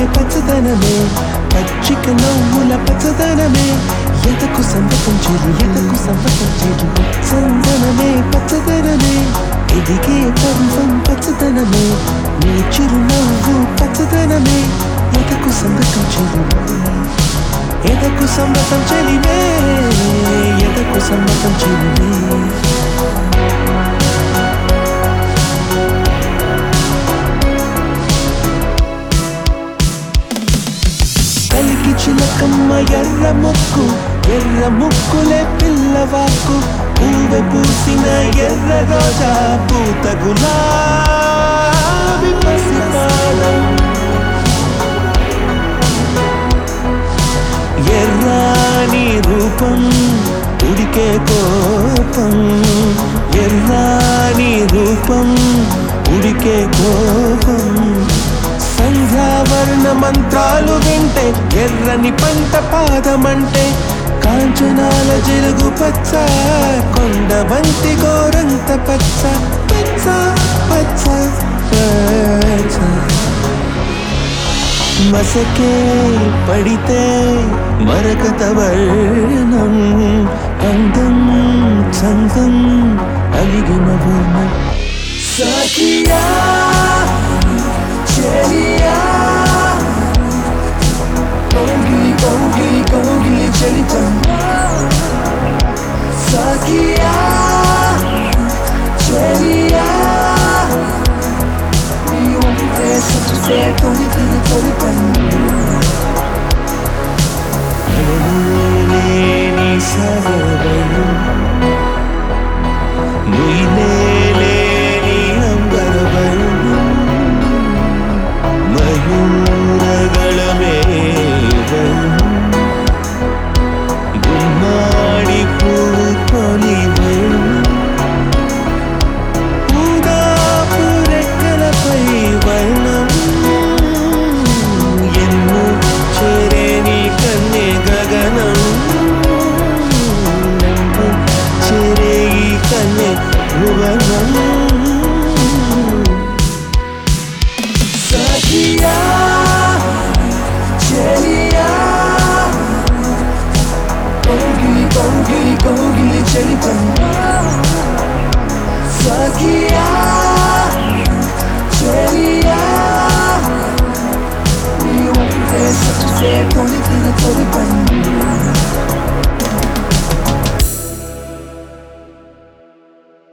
పచ్చదనమే పచ్చిక నవ్వుల పచ్చదనమే ఎదకు సంబతం చెరు ఎదకు సంబతం చెరు సందనమే పచ్చదనమే ఎదిగే పర్వం పచ్చదనమే నీ చిరునవ్వు పచ్చదనమే ఎదకు సంబతం చెరు ఎదకు సమ్మతం చెలివే ఎదకు సమ్మతం చెలివే కలికి చిలకమ్మ ఎర్ర ముక్కు ఎర్ర ముక్కులే పిల్లవాకు పూవె పూసిన ఎర్ర రోజా పూత గులాబీ పసిపాలం ఎర్రాని రూపం ఉడికే కోపం ఎర్రాని రూపం ఉడికే కోపం సంధ్యావర్ణ మంత్రాలు వింటే ఎర్రని పంట పాదమంటే కాంచనాల జిలుగు పచ్చ కొండ బంతి గోరంత పచ్చ పచ్చ పచ్చ పచ్చ మసకే పడితే మరకత వర్ణం అందం చందం అలిగిన వర్ణం సఖియా చెలియా కౌగిలి కౌగిలి కౌగిలి చలితం సఖియా చెలియా నీ ఉంటే సత్తుసే తొలి తొలి తొలి పన్ను లేని సగవలు నుయ్యలేని అంబరవలు మయూరగళమేవలు గుమ్మాడి పువ్వు కొలివలు ఊదాపు రెక్కలపై వర్ణం ఎన్ను చేరేని కన్నే గగనం ఎన్ను చేరే ఈ కన్నే భువనం సఖియా చెలియా కౌగిలి కౌగిలి కౌగిలి చలితం సఖియా చెలియా నీ ఉంటే సత్తుసే తొలి తొలి తొలి పన్ను